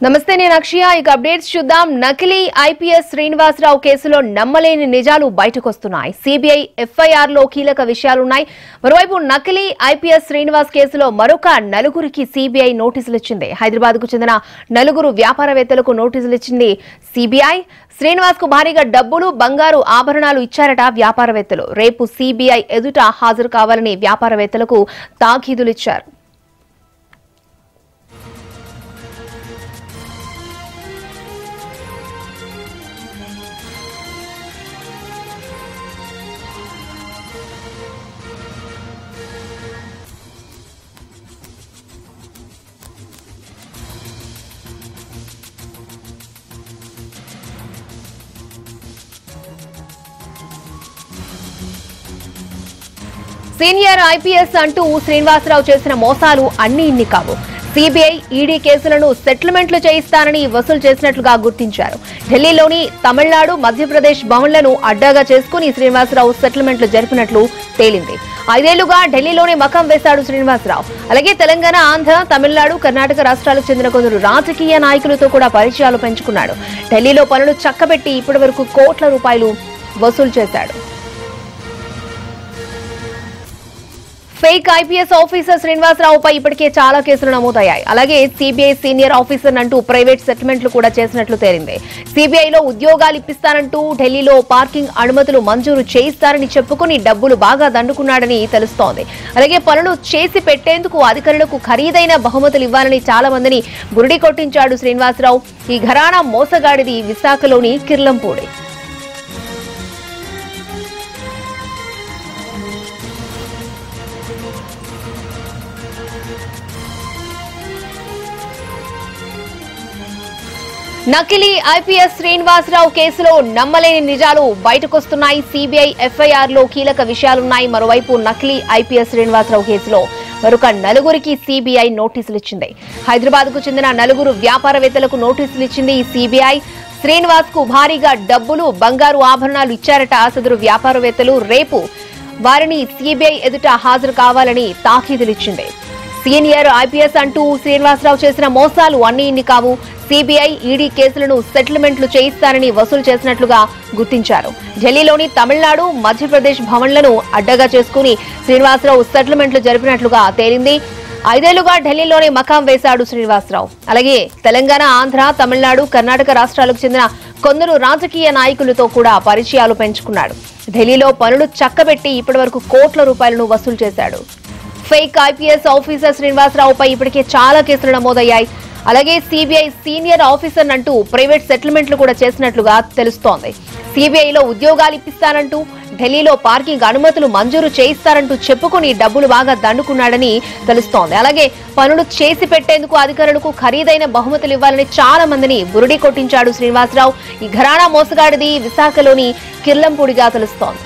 నమస్తే నేను అక్షయ ఇక అప్డేట్స్ చూద్దాం నకిలీ ఐపీఎస్ శ్రీనివాసరావు కేసులో నమ్మలేని నిజాలు బయటకొస్తున్నాయి సిబిఐ ఎఫ్ఐఆర్ లో కీలక విషయాలున్నాయి మరోవైపు నకిలీ ఐపీఎస్ శ్రీనివాస్ కేసులో మరొక నలుగురికి సిబిఐ నోటీసులు ఇచ్చింది హైదరాబాద్ కు చెందిన నలుగురు వ్యాపారవేత్తలకు నోటీసులు ఇచ్చింది సిబిఐ శ్రీనివాస్ కు భారీగా డబ్బులు బంగారు ఆభరణాలు ఇచ్చారట వ్యాపారవేత్తలు రేపు సిబిఐ ఎదుట హాజరు కావాలని వ్యాపారవేత్తలకు తాకీదులు ఇచ్చారు సీనియర్ ఐపీఎస్ అంటూ శ్రీనివాసరావు చేసిన మోసాలు అన్ని ఇన్ని కావు సిబిఐ ఈడీ కేసులను సెటిల్మెంట్లు చేయిస్తానని వసూలు చేసినట్లుగా గుర్తించారు ఢిల్లీలోని తమిళనాడు మధ్యప్రదేశ్ భవన్లను అడ్డాగా చేసుకుని శ్రీనివాసరావు సెటిల్మెంట్లు జరిపినట్లు తేలింది ఐదేళ్లుగా ఢిల్లీలోనే మకం వేశాడు శ్రీనివాసరావు అలాగే తెలంగాణ ఆంధ్ర తమిళనాడు కర్ణాటక రాష్ట్రాలకు చెందిన కొందరు రాజకీయ నాయకులతో కూడా పరిచయాలు పెంచుకున్నాడు ఢిల్లీలో పనులు చక్కబెట్టి ఇప్పటి వరకు కోట్ల రూపాయలు వసూలు చేశాడు ఫేక్ ఐపీఎస్ ఆఫీసర్ శ్రీనివాసరావుపై ఇప్పటికే చాలా కేసులు నమోదయ్యాయి అలాగే సిబిఐ సీనియర్ ఆఫీసర్ అంటూ ప్రైవేట్ సెటిల్మెంట్లు కూడా చేసినట్లు తేలింది సిబిఐలో ఉద్యోగాలు ఇప్పిస్తానంటూ ఢిల్లీలో పార్కింగ్ అనుమతులు మంజూరు చేయిస్తారని చెప్పుకుని డబ్బులు బాగా దండుకున్నాడని తెలుస్తోంది అలాగే పనులు చేసి పెట్టేందుకు అధికారులకు ఖరీదైన బహుమతులు ఇవ్వాలని చాలా మందిని గురిడి కొట్టించాడు శ్రీనివాసరావు ఈ ఘరానా మోసగాడిది విశాఖలోని కిర్లంపూడి నకిలీ ఐపీఎస్ శ్రీనివాసరావు కేసులో నమ్మలేని నిజాలు బయటకొస్తున్నాయి సిబిఐ ఎఫ్ఐఆర్ లో కీలక విషయాలున్నాయి మరోవైపు నకిలీ ఐపీఎస్ శ్రీనివాసరావు కేసులో మరొక నలుగురికి సిబిఐ నోటీసులు ఇచ్చింది హైదరాబాద్ కు చెందిన నలుగురు వ్యాపారవేత్తలకు నోటీసులు ఇచ్చింది ఈ సిబిఐ శ్రీనివాస్ కు భారీగా డబ్బులు బంగారు ఆభరణాలు ఇచ్చారట సదరు వ్యాపారవేత్తలు రేపు వారిని సిబిఐ ఎదుట హాజరు కావాలని తాకీదులిచ్చింది సీనియర్ ఐపీఎస్ అంటూ శ్రీనివాసరావు చేసిన మోసాలు అన్ని ఇన్ని కావు సిబిఐ ఈడీ కేసులను సెటిల్మెంట్లు చేయిస్తారని వసూలు చేసినట్లుగా గుర్తించారు ఢిల్లీలోని తమిళనాడు మధ్యప్రదేశ్ భవన్లను అడ్డగా చేసుకుని శ్రీనివాసరావు సెటిల్మెంట్లు జరిపినట్లుగా తేలింది ఐదేళ్లుగా ఢిల్లీలోనే మకాం వేశాడు శ్రీనివాసరావు అలాగే తెలంగాణ ఆంధ్ర తమిళనాడు కర్ణాటక రాష్ట్రాలకు చెందిన కొందరు రాజకీయ నాయకులతో కూడా పరిచయాలు పెంచుకున్నాడు ఢిల్లీలో పనులు చక్కబెట్టి ఇప్పటివరకు కోట్ల రూపాయలను వసూలు చేశాడు ఫేక్ ఐపీఎస్ ఆఫీసర్ శ్రీనివాసరావుపై ఇప్పటికే చాలా కేసులు నమోదయ్యాయి అలాగే సిబిఐ సీనియర్ ఆఫీసర్ అంటూ ప్రైవేట్ సెటిల్మెంట్లు కూడా చేసినట్లుగా తెలుస్తోంది సిబిఐలో ఉద్యోగాలు ఇప్పిస్తానంటూ ఢిల్లీలో పార్కింగ్ అనుమతులు మంజూరు చేయిస్తారంటూ చెప్పుకుని డబ్బులు బాగా దండుకున్నాడని తెలుస్తోంది అలాగే పనులు చేసి పెట్టేందుకు అధికారులకు ఖరీదైన బహుమతులు ఇవ్వాలని చాలా మందిని బురుడి కొట్టించాడు శ్రీనివాసరావు ఈ ఘరానా మోసగాడిది విశాఖలోని కిర్లంపూడిగా తెలుస్తోంది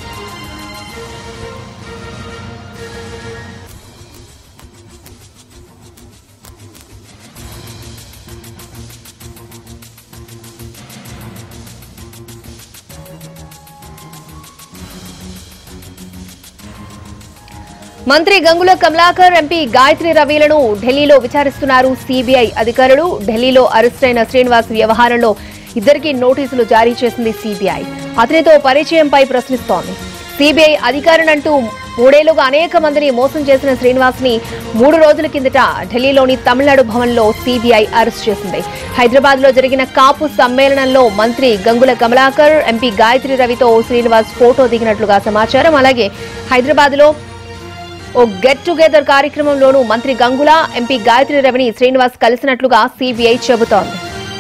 మంత్రి గంగుల కమలాకర్ ఎంపీ గాయత్రి రవిలను ఢిల్లీలో విచారిస్తున్నారు సిబిఐ అధికారులు ఢిల్లీలో అరెస్ట్ అయిన శ్రీనివాస్ వ్యవహారంలో ఇద్దరికి నోటీసులు జారీ చేసింది సిబిఐ అతనితో పరిచయంపై ప్రశ్నిస్తోంది సిబిఐ అధికారినంటూ మూడేళ్లుగా అనేక మందిని మోసం చేసిన శ్రీనివాస్ ని మూడు రోజుల కిందట ఢిల్లీలోని తమిళనాడు భవన్లో సిబిఐ అరెస్ట్ చేసింది హైదరాబాద్ లో జరిగిన కాపు సమ్మేళనంలో మంత్రి గంగుల కమలాకర్ ఎంపీ గాయత్రి రవితో శ్రీనివాస్ ఫోటో దిగినట్లుగా సమాచారం అలాగే హైదరాబాద్ లో ఓ గెట్ టుగెదర్ కార్యక్రమంలోనూ మంత్రి గంగుల ఎంపీ గాయత్రి రవిని శ్రీనివాస్ కలిసినట్లుగా సిబిఐ చెబుతోంది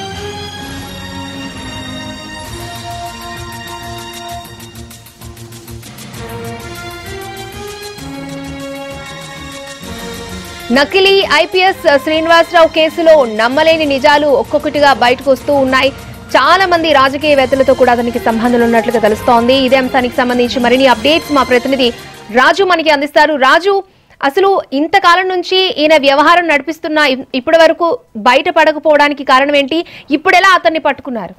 నకిలీ ఐపీఎస్ శ్రీనివాసరావు కేసులో నమ్మలేని నిజాలు ఒక్కొక్కటిగా బయటకు వస్తూ ఉన్నాయి చాలా మంది రాజకీయవేత్తలతో కూడా అతనికి సంబంధాలు ఉన్నట్లుగా తెలుస్తోంది ఇదే అంశానికి సంబంధించి మరిన్ని అప్డేట్స్ మా ప్రతినిధి రాజు మనకి అందిస్తారు రాజు అసలు ఇంతకాలం నుంచి ఈయన వ్యవహారం నడిపిస్తున్న ఇ- ఇప్పటి వరకు బయట పడకపోవడానికి కారణం ఏంటి ఇప్పుడు ఎలా అతన్ని పట్టుకున్నారు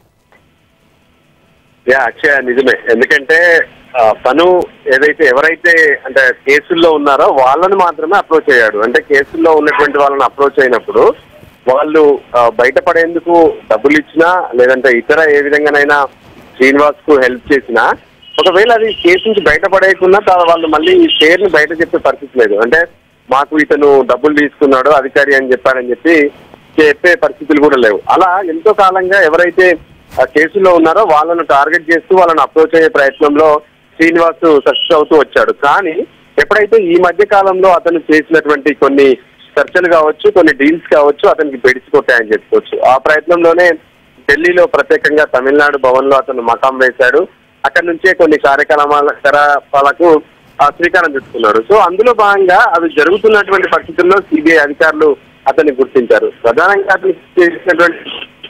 యా అక్షయ నిజమే ఎందుకంటే ఆ, తను ఏదైతే ఎవరైతే అంటే కేసుల్లో ఉన్నారో వాళ్ళని మాత్రమే అప్రోచ్ అయ్యాడు అంటే కేసుల్లో ఉన్నటువంటి వాళ్ళని అప్రోచ్ అయినప్పుడు వాళ్ళు ఆ, బయటపడేందుకు డబ్బులు ఇచ్చినా లేదంటే ఇతర ఏ విధంగానైనా శ్రీనివాస్ కు హెల్ప్ చేసినా ఒకవేళ అది కేసు నుంచి బయటపడేయకుండా తా- వాళ్ళు మళ్ళీ ఈ పేరుని బయట చెప్పే పరిస్థితి లేదు అంటే మాకు ఇతను డబ్బులు తీసుకున్నాడు అధికారి అని చెప్పారని చెప్పి చెప్పే పరిస్థితులు కూడా లేవు అలా ఎంతో కాలంగా ఎవరైతే ఆ కేసులో ఉన్నారో వాళ్ళను టార్గెట్ చేస్తూ వాళ్ళని అప్రోచ్ అయ్యే ప్రయత్నంలో శ్రీనివాస్ సక్సెస్ అవుతూ వచ్చాడు కానీ ఎప్పుడైతే ఈ మధ్య కాలంలో అతను చేసినటువంటి కొన్ని చర్చలు కావచ్చు కొన్ని డీల్స్ కావచ్చు అతనికి బెడిసి కొట్టాయని చెప్పుకోవచ్చు ఆ ప్రయత్నంలోనే ఢిల్లీలో ప్రత్యేకంగా తమిళనాడు భవన్ లో అతను మకాం వేశాడు అక్కడి నుంచే కొన్ని కార్యక్రమాల కలాపాలకు ఆ, శ్రీకారం చుట్టుకున్నాడు సో అందులో భాగంగా అవి జరుగుతున్నటువంటి పరిస్థితుల్లో సిబిఐ అధికారులు అతన్ని గుర్తించారు ప్రధానంగా అతను చేసినటువంటి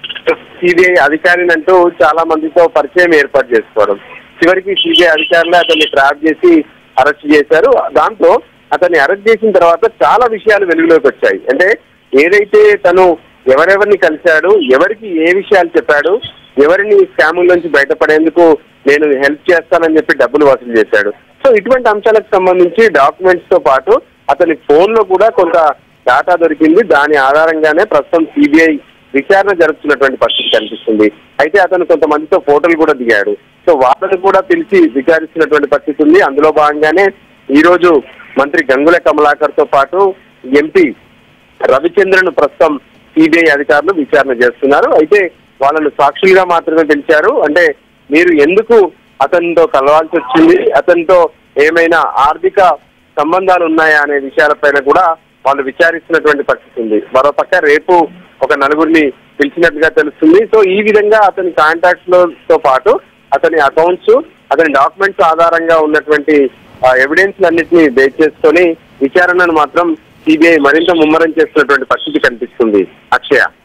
సిబిఐ అధికారిని అంటూ చాలా మందితో పరిచయం ఏర్పాటు చేసుకోవడం చివరికి సిబిఐ అధికారులు అతన్ని ట్రాప్ చేసి అరెస్ట్ చేశారు దాంతో అతన్ని అరెస్ట్ చేసిన తర్వాత చాలా విషయాలు వెలుగులోకి వచ్చాయి అంటే ఏదైతే తను ఎవరెవరిని కలిశాడు ఎవరికి ఏ విషయాలు చెప్పాడు ఎవరిని స్కాముల నుంచి బయటపడేందుకు నేను హెల్ప్ చేస్తానని చెప్పి డబ్బులు వసూలు చేశాడు సో ఇటువంటి అంశాలకు సంబంధించి డాక్యుమెంట్స్ తో పాటు అతని ఫోన్ లో కూడా కొంత డాటా దొరికింది దాని ఆధారంగానే ప్రస్తుతం సిబిఐ విచారణ జరుపుతున్నటువంటి పరిస్థితి కనిపిస్తుంది అయితే అతను కొంతమందితో ఫోటోలు కూడా దిగాడు సో వాళ్ళని కూడా పిలిచి విచారిస్తున్నటువంటి పరిస్థితి ఉంది అందులో భాగంగానే ఈ రోజు మంత్రి గంగుల కమలాకర్ తో పాటు ఎంపీ రవిచంద్రన్ ప్రస్తుతం సిబిఐ అధికారులు విచారణ చేస్తున్నారు అయితే వాళ్ళను సాక్షులుగా మాత్రమే పిలిచారు అంటే మీరు ఎందుకు అతనితో కలవాల్సి వచ్చింది అతనితో ఏమైనా ఆర్థిక సంబంధాలు ఉన్నాయా అనే విషయాలపైన కూడా వాళ్ళు విచారిస్తున్నటువంటి పరిస్థితి ఉంది మరోపక్క రేపు ఒక నలుగురిని పిలిచినట్టుగా తెలుస్తుంది సో ఈ విధంగా అతని కాంటాక్ట్స్ లో తో పాటు అతని అకౌంట్స్ అతని డాక్యుమెంట్స్ ఆధారంగా ఉన్నటువంటి ఎవిడెన్స్ అన్నింటినీ బేస్ చేసుకొని విచారణను మాత్రం సిబిఐ మరింత ముమ్మరం చేస్తున్నటువంటి పరిస్థితి కనిపిస్తుంది అక్షయ